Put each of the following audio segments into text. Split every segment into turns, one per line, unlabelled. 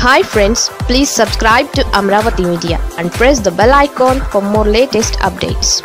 hi friends please subscribe to Amaravati media and press the bell icon for more latest updates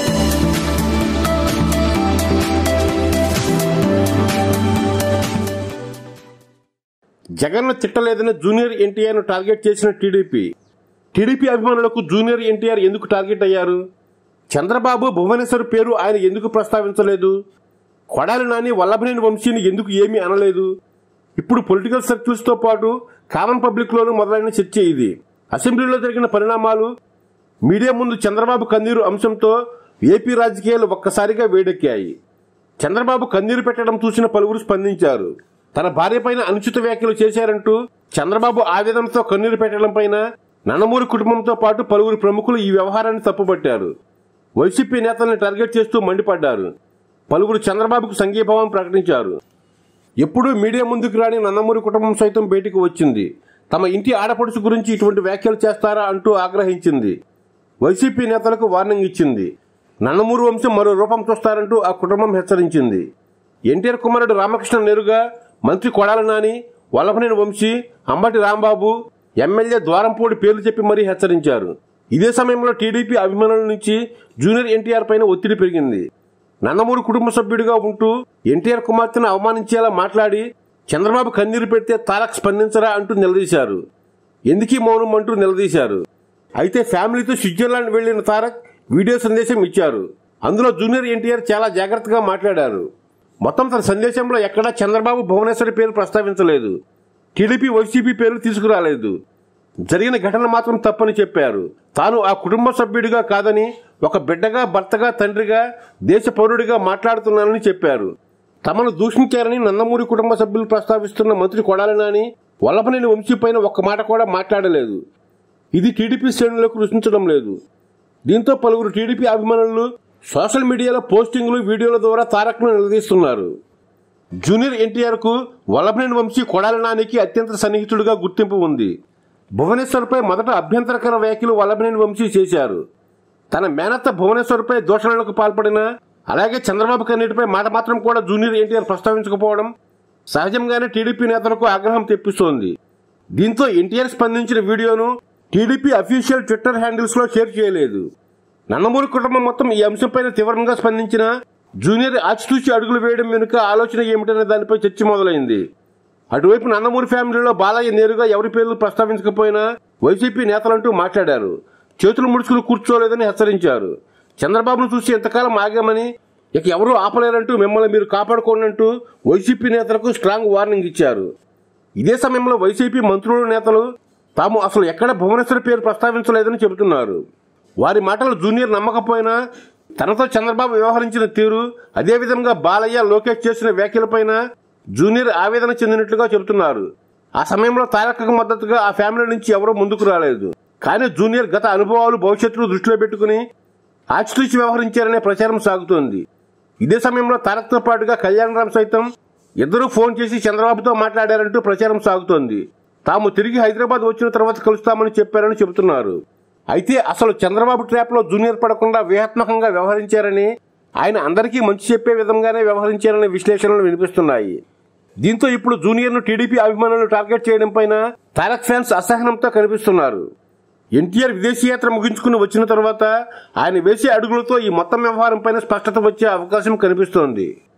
జగన్ను తిట్టలేదని junior NTR ను target చేసిన టీడీపీ టీడీపీ అభిమానులకు junior NTR ఎందుకు టార్గెట్ అయ్యారు చంద్రబాబు భువనేశ్వర్ పేరు ఆయన ఎందుకు ప్రస్తావించలేదు కొడాలి నాని వల్లభనేని వంశీని ఎందుకు ఏమీ అనలేదు ఇప్పుడు పొలిటికల్ సర్కిల్స్ తో పాటు కామన్ పబ్లిక్ లోనూ మొదలైన చర్చ ఇది అసెంబ్లీలో జరిగిన పరిణామాలు మీడియా ముందు చంద్రబాబు కన్నీరు అంశంతో ఏపీ రాజకీయాలు ఒక్కసారిగా వేడెక్కాయి చంద్రబాబు కన్నీరు పెట్టడం చూసిన పలువురు స్పందించారు తన భార్య పైన అనుచిత వ్యాఖ్యలు చేశారంటూ చంద్రబాబు ఆవేదనతో కన్నీరు పెట్టడం పైన నందమూరి కుటుంబంతో పాటు పలువురు ప్రముఖులు ఈ వ్యవహారాన్ని తప్పుపట్టారు వైసీపీ నేతల్ని టార్గెట్ చేస్తూ మండిపడ్డారు పలువురు చంద్రబాబుకు సంఘీభావం ప్రకటించారు ఎప్పుడూ మీడియా ముందుకు రాని నందమూరి కుటుంబం సైతం బయటికి వచ్చింది తమ ఇంటి ఆడపడుచు గురించి ఇటువంటి వ్యాఖ్యలు చేస్తారా అంటూ ఆగ్రహించింది వైసీపీ నేతలకు వార్నింగ్ ఇచ్చింది నందమూరి వంశం మరో రూపం చూస్తారంటూ ఆ కుటుంబం హెచ్చరించింది ఎన్టీఆర్ కుమారుడు రామకృష్ణ నేరుగా మంత్రి కొడాల నాని వల్లభనేని వంశీ అంబటి రాంబాబు ఎమ్మెల్యే ద్వారంపూడి పేర్లు చెప్పి మరీ హెచ్చరించారు ఇదే సమయంలో టీడీపీ అభిమానుల నుంచి జూనియర్ ఎన్టీఆర్ పైన ఒత్తిడి పెరిగింది నందమూరి కుటుంబ సభ్యుడిగా ఉంటూ ఎన్టీఆర్ కుమార్తెను అవమానించేలా మాట్లాడి చంద్రబాబు కన్నీరు పెడితే తారక్ స్పందించరా అంటూ నిలదీశారు ఎందుకీ మౌనం అంటూ నిలదీశారు అయితే ఫ్యామిలీతో స్విట్జర్లాండ్ వెళ్లిన తారక్ వీడియో సందేశం ఇచ్చారు అందులో జూనియర్ ఎన్టీఆర్ చాలా జాగ్రత్తగా మాట్లాడారు మొత్తం తన సందేశంలో ఎక్కడా చంద్రబాబు భువనేశ్వరి పేరు ప్రస్తావించలేదు టీడీపీ వైసీపీ పేర్లు తీసుకురాలేదు జరిగిన ఘటన మాత్రం తప్పని చెప్పారు తాను ఆ కుటుంబ సభ్యుడిగా కాదని ఒక బిడ్డగా భర్తగా తండ్రిగా దేశ పౌరుడిగా మాట్లాడుతున్నానని చెప్పారు తమను దూషించారని నందమూరి కుటుంబ సభ్యులు ప్రస్తావిస్తున్న మంత్రి కొడాలి నాని వల్లభనేని వంశీ పైన ఒక్క మాట కూడా మాట్లాడలేదు ఇది టీడీపీ శ్రేణులకు రుచించడం లేదు దీంతో పలువురు టీడీపీ అభిమానులు సోషల్ మీడియాలో పోస్టింగ్లు వీడియోల ద్వారా తారక్ను నిలదీస్తున్నారు జూనియర్ ఎన్టీఆర్ కు వల్లభనేని వంశీ కొడాలి నానికి అత్యంత సన్నిహితుడిగా గుర్తింపు ఉంది భువనేశ్వర్పై మొదట అభ్యంతరకర వ్యాఖ్యలు వల్లభనేని వంశీ చేశారు తన మేనత్త భువనేశ్వర్పై దూషణలకు పాల్పడిన అలాగే చంద్రబాబు కన్నీటిపై మాట మాత్రం కూడా జూనియర్ ఎన్టీఆర్ ప్రస్తావించకపోవడం సహజంగానే టీడీపీ నేతలకు ఆగ్రహం తెప్పిస్తోంది దీంతో ఎన్టీఆర్ స్పందించిన వీడియోను టీడీపీ అఫీషియల్ ట్విట్టర్ హ్యాండిల్స్ లో షేర్ చేయలేదు నందమూరి కుటుంబం మొత్తం ఈ అంశంపైన తీవ్రంగా స్పందించిన జూనియర్ ఆచితూచి అడుగులు వేయడం వెనుక ఆలోచన ఏమిటనే దానిపై చర్చ మొదలైంది అటువైపు నందమూరి ఫ్యామిలీలో బాలయ్య నేరుగా ఎవరి పేర్లు ప్రస్తావించకపోయినా వైసీపీ నేతలంటూ మాట్లాడారు చేతులు ముడుచుకుని కూర్చోలేదని హెచ్చరించారు చంద్రబాబును చూసి ఎంతకాలం ఆగామని ఇక ఎవరూ ఆపలేరంటూ మిమ్మల్ని మీరు కాపాడుకోండి అంటూ వైసీపీ నేతలకు స్ట్రాంగ్ వార్నింగ్ ఇచ్చారు ఇదే సమయంలో వైసీపీ మంత్రులు నేతలు తాము అసలు ఎక్కడ భువనేశ్వరి పేరు ప్రస్తావించలేదని చెబుతున్నారు వారి మాటలు జూనియర్ నమ్మకపోయినా తనతో చంద్రబాబు వ్యవహరించిన తీరు అదేవిధంగా బాలయ్య లోకేష్ చేసిన వ్యాఖ్యలపైన జూనియర్ ఆవేదన చెందినట్లుగా చెబుతున్నారు ఆ సమయంలో తారకకు మద్దతుగా ఆ ఫ్యామిలీ నుంచి ఎవరూ ముందుకు రాలేదు కానీ జూనియర్ గత అనుభవాలు భవిష్యత్తును దృష్టిలో పెట్టుకుని ఆచితూచి వ్యవహరించారనే ప్రచారం సాగుతోంది ఇదే సమయంలో తారక్తో పాటుగా కళ్యాణరామ్ సైతం ఇద్దరూ ఫోన్ చేసి చంద్రబాబుతో మాట్లాడారంటూ ప్రచారం సాగుతోంది తాము తిరిగి హైదరాబాద్ వచ్చిన తర్వాత కలుస్తామని చెప్పారని చెబుతున్నారు అయితే అసలు చంద్రబాబు ట్రాప్ లో జూనియర్ పడకుండా వ్యూహాత్మకంగా వ్యవహరించారని ఆయన అందరికీ మంచి చెప్పే విధంగానే వ్యవహరించారనే విశ్లేషణలు వినిపిస్తున్నాయి దీంతో ఇప్పుడు జూనియర్ ను టీడీపీ అభిమానులను టార్గెట్ చేయడం పైన తారక్ ఫ్యాన్స్ అసహనంతో కనిపిస్తున్నారు ఎన్టీఆర్ విదేశీ యాత్ర ముగించుకుని వచ్చిన తర్వాత ఆయన వేసే అడుగులతో ఈ మొత్తం వ్యవహారం పైన స్పష్టత వచ్చే అవకాశం కనిపిస్తోంది